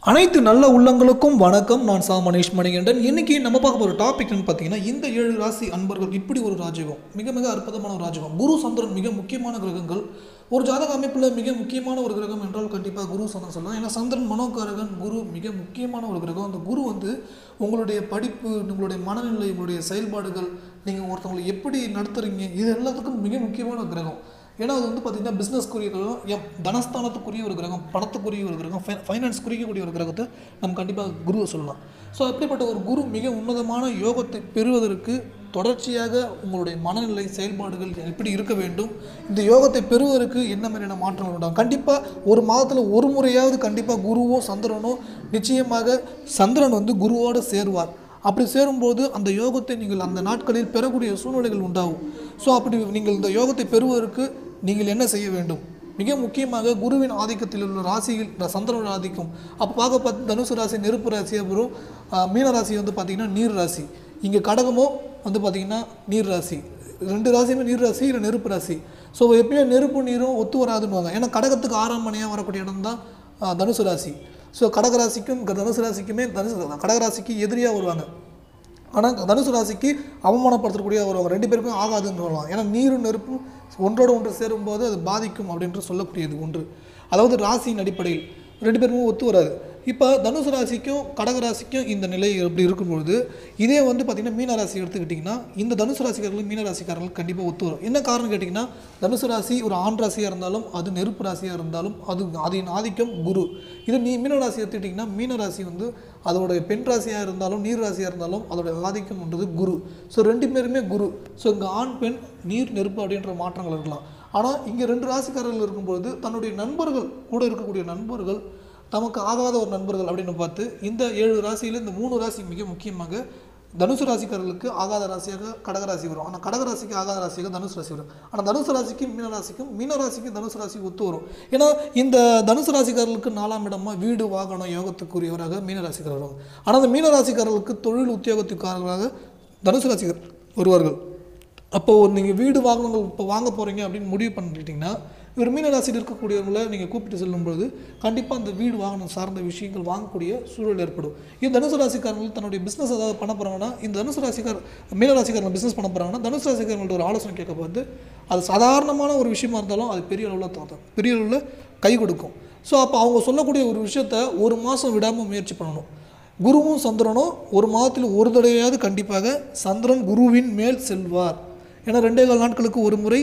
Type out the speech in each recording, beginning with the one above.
அனைத்து நல்ல உள்ளங்களுக்கும் வணக்கம் நான் சா மணீஷ் மணிகண்டன் இன்னைக்கு நம்ம பார்க்க போகிற டாபிக்னு பார்த்தீங்கன்னா இந்த ஏழு ராசி அன்பர்கள் இப்படி ஒரு ராஜகம் மிக மிக அற்புதமான ஒரு ராஜகம் குரு சந்திரன் மிக முக்கியமான கிரகங்கள் ஒரு ஜாதக அமைப்பில் மிக முக்கியமான ஒரு கிரகம் என்றால் கண்டிப்பாக குரு சந்திரன் சொல்லலாம் ஏன்னா சந்திரன் மனோகாரகன் குரு மிக முக்கியமான ஒரு கிரகம் அந்த குரு வந்து உங்களுடைய படிப்பு உங்களுடைய மனநிலை உங்களுடைய செயல்பாடுகள் நீங்கள் ஒருத்தவங்களை எப்படி நடத்துறீங்க இது எல்லாத்துக்கும் மிக முக்கியமான கிரகம் ஏன்னா அது வந்து பார்த்தீங்கன்னா பிஸ்னஸ்க்குரிய கிரகம் எம் தனஸ்தானத்துக்குரிய ஒரு கிரகம் பணத்துக்குரிய ஒரு கிரகம் ஃபை ஃபைனான்ஸ் குறிக்கக்கூடிய ஒரு கிரகத்தை நம்ம கண்டிப்பாக குருவை சொல்லலாம் ஸோ அப்படிப்பட்ட ஒரு குரு மிக உன்னதமான யோகத்தை பெறுவதற்கு தொடர்ச்சியாக உங்களுடைய மனநிலை செயல்பாடுகள் எப்படி இருக்க வேண்டும் இந்த யோகத்தை பெறுவதற்கு என்ன மாதிரியான மாற்றங்கள் உண்டாகும் கண்டிப்பாக ஒரு மாதத்தில் ஒரு முறையாவது கண்டிப்பாக குருவோ சந்திரனோ நிச்சயமாக சந்திரன் வந்து குருவோடு சேருவார் அப்படி சேரும்போது அந்த யோகத்தை நீங்கள் அந்த நாட்களில் பெறக்கூடிய சூழ்நிலைகள் உண்டாகும் ஸோ அப்படி நீங்கள் இந்த யோகத்தை பெறுவதற்கு நீங்கள் என்ன செய்ய வேண்டும் மிக முக்கியமாக குருவின் ஆதிக்கத்தில் உள்ள ராசியில் இந்த சந்திரனோட ஆதிக்கம் அப்போ பார்க்க பார்த்து தனுசு ராசி நெருப்பு ராசி அப்புறம் ஆஹ், மீன ராசி வந்து பார்த்திங்கன்னா நீர் ராசி இங்கே கடகமோ வந்து பார்த்திங்கன்னா நீர் ராசி ரெண்டு ராசியுமே நீர் ராசி இல்லை நெருப்பு ராசி ஸோ எப்பயுமே நெருப்பு நீரும் ஒத்து வராதுன்னுவாங்க ஏன்னா கடகத்துக்கு ஆறாம் மணியாக வரக்கூடிய இடம் தான் ஆஹ், தனுசு ராசி ஸோ கடகராசிக்கும் தனுசு ராசிக்குமே தனுசு கடகராசிக்கு எதிரியாக வருவாங்க ஆனால் தனுசு ராசிக்கு அவமானப்படுத்தக்கூடிய ஒரு ரெண்டு பேருக்கும் ஆகாதுன்னு சொல்லலாம் ஏன்னா நீரும் நெருப்பும் ஒன்றோடு ஒன்று சேரும்போது அது பாதிக்கும் அப்படின்று சொல்லக்கூடியது ஒன்று அதாவது ராசியின் அடிப்படையில் ரெண்டு பேருமே ஒத்து வராது இப்போ தனுசு ராசிக்கும் கடக ராசிக்கும் இந்த நிலை எப்படி இருக்கும்பொழுது இதே வந்து பார்த்திங்கன்னா மீன ராசி எடுத்துக்கிட்டிங்கன்னா இந்த தனுசு ராசிக்காரர்கள் மீன ராசிக்காரர்கள் கண்டிப்பாக ஒத்து வரும் என்ன காரணம் கேட்டிங்கன்னா தனுசு ராசி ஒரு ஆண் ராசியாக இருந்தாலும் அது நெருப்பு ராசியாக இருந்தாலும் அது அதன் ஆதிக்கம் குரு இது நீ மீன ராசி எடுத்துக்கிட்டிங்கன்னா மீன ராசி வந்து அதோட பெண் ராசியாக இருந்தாலும் நீர் ராசியாக இருந்தாலும் அதோட ஆதிக்கம்ன்றது குரு ஸோ ரெண்டு பேருமே குரு ஸோ இங்கே ஆண் பெண் நீர் நெருப்பு அப்படின்ற மாற்றங்கள் இருக்கலாம் ஆனால் இங்கே ரெண்டு ராசிக்காரர்கள் இருக்கும்போது தன்னுடைய நண்பர்கள் கூட இருக்கக்கூடிய நண்பர்கள் நமக்கு ஆகாத ஒரு நண்பர்கள் அப்படின்னு பார்த்து இந்த ஏழு ராசியில் இந்த மூணு ராசி மிக முக்கியமாக தனுசு ராசிக்காரர்களுக்கு ஆகாத ராசியாக கடகராசி வரும் ஆனால் கடகராசிக்கு ஆகாத ராசியாக தனுசு ராசி வரும் ஆனால் தனுசு ராசிக்கும் மீன ராசிக்கும் மீன ராசிக்கும் தனுசு ராசி ஒத்து வரும் ஏன்னா இந்த தனுசு ராசிக்காரர்களுக்கு நாலாம் இடமா வீடு வாகனம் யோகத்துக்குரியவராக மீன ராசிக்காரர் வரும் ஆனால் அந்த மீன ராசிக்காரர்களுக்கு தொழில் உத்தியோகத்துக்காரர்களாக தனுசு ராசிக்கார் வருவார்கள் அப்போது நீங்கள் வீடு வாகனங்கள் இப்போ வாங்க போகிறீங்க அப்படின்னு முடிவு பண்ணிட்டீங்கன்னா இவர் மீன ராசியில் இருக்கக்கூடியவங்களை நீங்கள் கூப்பிட்டு செல்லும்பொழுது கண்டிப்பாக அந்த வீடு வாகனம் சார்ந்த விஷயங்கள் வாங்கக்கூடிய சூழல் ஏற்படும் இந்த தனுசு ராசிக்காரர்கள் தன்னுடைய பிஸ்னஸ் ஏதாவது பண்ண போகிறாங்கன்னா இந்த தனுசு ராசிக்கார் மீன ராசிக்காரங்க பிஸ்னஸ் பண்ண போகிறாங்கன்னா தனுசு ராசிக்காரங்கள்ட்ட ஒரு ஆலோசனை கேட்க பார்த்து அது சாதாரணமான ஒரு விஷயமா இருந்தாலும் அது பெரிய அளவில் தோட்டம் பெரிய அளவில் கை கொடுக்கும் ஸோ அப்போ அவங்க சொல்லக்கூடிய ஒரு விஷயத்த ஒரு மாதம் விடாமல் முயற்சி பண்ணணும் குருவும் சந்திரனும் ஒரு மாதத்தில் ஒரு தடவையாவது கண்டிப்பாக சந்திரன் குருவின் மேல் செல்வார் ஏன்னா ரெண்டே கால் நாட்களுக்கு ஒரு முறை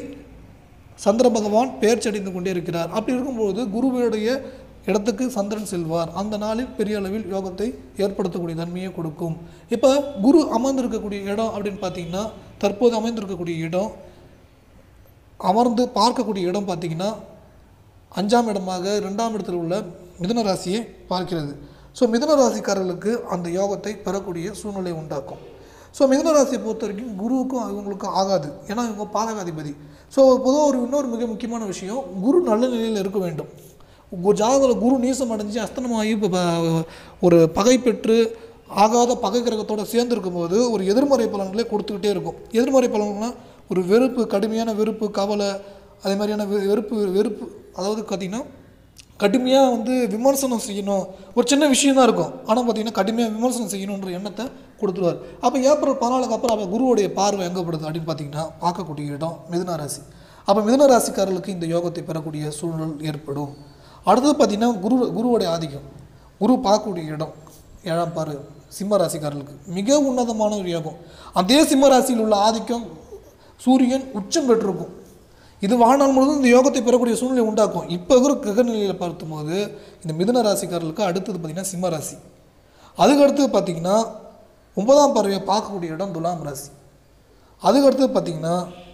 சந்திர பகவான் பெயர்ச்சடைந்து கொண்டே இருக்கிறார் அப்படி இருக்கும்போது குருவினுடைய இடத்துக்கு சந்திரன் செல்வார் அந்த நாளில் பெரிய அளவில் யோகத்தை ஏற்படுத்தக்கூடிய தன்மையை கொடுக்கும் இப்போ குரு அமர்ந்திருக்கக்கூடிய இடம் அப்படின்னு பார்த்தீங்கன்னா தற்போது அமைந்திருக்கக்கூடிய இடம் அமர்ந்து பார்க்கக்கூடிய இடம் பார்த்தீங்கன்னா அஞ்சாம் இடமாக ரெண்டாம் இடத்தில் உள்ள மிதுன ராசியை பார்க்கிறது ஸோ மிதுன ராசிக்காரர்களுக்கு அந்த யோகத்தை பெறக்கூடிய சூழ்நிலை உண்டாக்கும் ஸோ மிதுன ராசியை பொறுத்த வரைக்கும் குருவுக்கும் இவங்களுக்கும் ஆகாது ஏன்னா இவங்க பாதகாதிபதி ஸோ பொதுவாக ஒரு இன்னொரு மிக முக்கியமான விஷயம் குரு நல்ல நிலையில் இருக்க வேண்டும் ஒரு ஜாதகத்தில் குரு நீசம் அடைஞ்சு அஸ்தனமாகி இப்போ ப- ஒரு பகை பெற்று ஆகாத பகை கிரகத்தோட சேர்ந்து இருக்கும்போது ஒரு எதிர்மறை பலன்களே கொடுத்துக்கிட்டே இருக்கும் எதிர்மறை பலன்கள்லாம் ஒரு வெறுப்பு கடுமையான வெறுப்பு கவலை அதே மாதிரியான வெ- வெறுப்பு வெறுப்பு அதாவது பார்த்திங்கன்னா கடுமையாக வந்து விமர்சனம் செய்யணும் ஒரு சின்ன விஷயம் தான் இருக்கும் ஆனால் பார்த்தீங்கன்னா கடுமையாக விமர்சனம் செய்யணுன்ற எண்ணத்தை கொடுத்துருவார் அப்போ ஏப்ரல் பதினாலுக்கு அப்புறம் அப்போ குருவுடைய பார்வை எங்கே படுது அப்படின்னு பார்த்தீங்கன்னா பார்க்கக்கூடிய இடம் மிதுன ராசி அப்போ மிதுன ராசிக்காரர்களுக்கு இந்த யோகத்தை பெறக்கூடிய சூழல் ஏற்படும் அடுத்தது பார்த்தீங்கன்னா குரு குருவுடைய ஆதிக்கம் குரு பார்க்கக்கூடிய இடம் ஏழாம் பாரு சிம்ம ராசிக்காரர்களுக்கு மிக உன்னதமான ஒரு யோகம் அதே சிம்ம ராசியில் உள்ள ஆதிக்கம் சூரியன் உச்சம் பெற்றிருக்கும் இது வாழ்நாள் முழுவதும் இந்த யோகத்தை பெறக்கூடிய சூழ்நிலை உண்டாக்கும் இப்போ இருக்கிற கிரக நிலையில் பார்க்கும்போது இந்த மிதுன ராசிக்காரர்களுக்கு அடுத்தது பார்த்திங்கன்னா சிம்ம ராசி அதுக்கு அடுத்தது பார்த்திங்கன்னா ஒன்பதாம் பறவையை பார்க்கக்கூடிய இடம் துலாம் ராசி அதுக்கு அடுத்தது பார்த்திங்கன்னா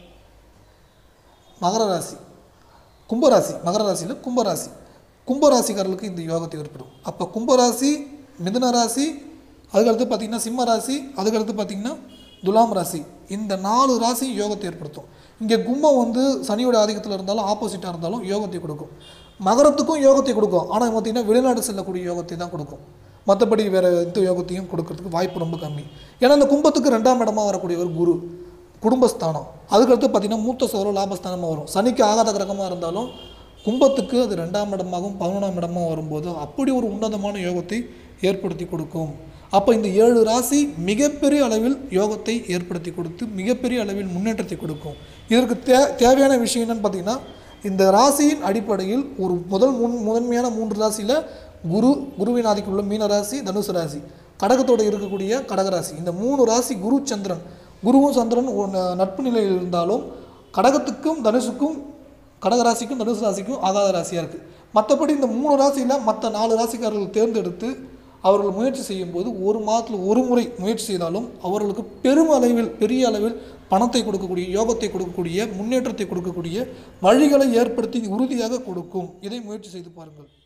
மகர ராசி கும்பராசி மகர ராசியில் கும்பராசி கும்பராசிக்காரர்களுக்கு இந்த யோகத்தை ஏற்படும் அப்போ கும்பராசி மிதுன ராசி அதுக்கடுத்து பார்த்திங்கன்னா சிம்ம ராசி அதுக்கடுத்து பார்த்திங்கன்னா துலாம் ராசி இந்த நாலு ராசி யோகத்தை ஏற்படுத்தும் இங்கே கும்பம் வந்து சனியோட ஆதிக்கத்தில் இருந்தாலும் ஆப்போசிட்டாக இருந்தாலும் யோகத்தை கொடுக்கும் மகரத்துக்கும் யோகத்தை கொடுக்கும் ஆனால் பார்த்திங்கன்னா வெளிநாடு செல்லக்கூடிய யோகத்தை தான் கொடுக்கும் மற்றபடி வேறு எந்த யோகத்தையும் கொடுக்கறதுக்கு வாய்ப்பு ரொம்ப கம்மி ஏன்னா இந்த கும்பத்துக்கு ரெண்டாம் இடமா வரக்கூடியவர் குரு குடும்பஸ்தானம் அதுக்கடுத்து பார்த்திங்கன்னா மூத்த சோரம் லாபஸ்தானமாக வரும் சனிக்கு ஆகாத கிரகமாக இருந்தாலும் கும்பத்துக்கு அது ரெண்டாம் இடமாகவும் பதினொன்றாம் இடமாக வரும்போது அப்படி ஒரு உன்னதமான யோகத்தை ஏற்படுத்தி கொடுக்கும் அப்போ இந்த ஏழு ராசி மிகப்பெரிய அளவில் யோகத்தை ஏற்படுத்தி கொடுத்து மிகப்பெரிய அளவில் முன்னேற்றத்தை கொடுக்கும் இதற்கு தே தேவையான விஷயம் என்னன்னு பார்த்தீங்கன்னா இந்த ராசியின் அடிப்படையில் ஒரு முதல் முன் முதன்மையான மூன்று ராசியில் குரு குருவின் ஆதிக்கம் உள்ள மீன ராசி தனுசு ராசி கடகத்தோட இருக்கக்கூடிய கடகராசி இந்த மூணு ராசி குரு சந்திரன் குருவும் சந்திரன் ஒரு ந- நட்பு நிலையில் இருந்தாலும் கடகத்துக்கும் தனுசுக்கும் கடகராசிக்கும் தனுசு ராசிக்கும் ஆகாத ராசியாக இருக்குது மற்றபடி இந்த மூணு ராசியில் மற்ற நாலு ராசிக்காரர்கள் தேர்ந்தெடுத்து அவர்கள் முயற்சி செய்யும்போது ஒரு மாதத்தில் ஒரு முறை முயற்சி செய்தாலும் அவர்களுக்கு பெரும் அளவில் பெரிய அளவில் பணத்தை கொடுக்கக்கூடிய யோகத்தை கொடுக்கக்கூடிய முன்னேற்றத்தை கொடுக்கக்கூடிய வழிகளை ஏற்படுத்தி உறுதியாக கொடுக்கும் இதை முயற்சி செய்து பாருங்கள்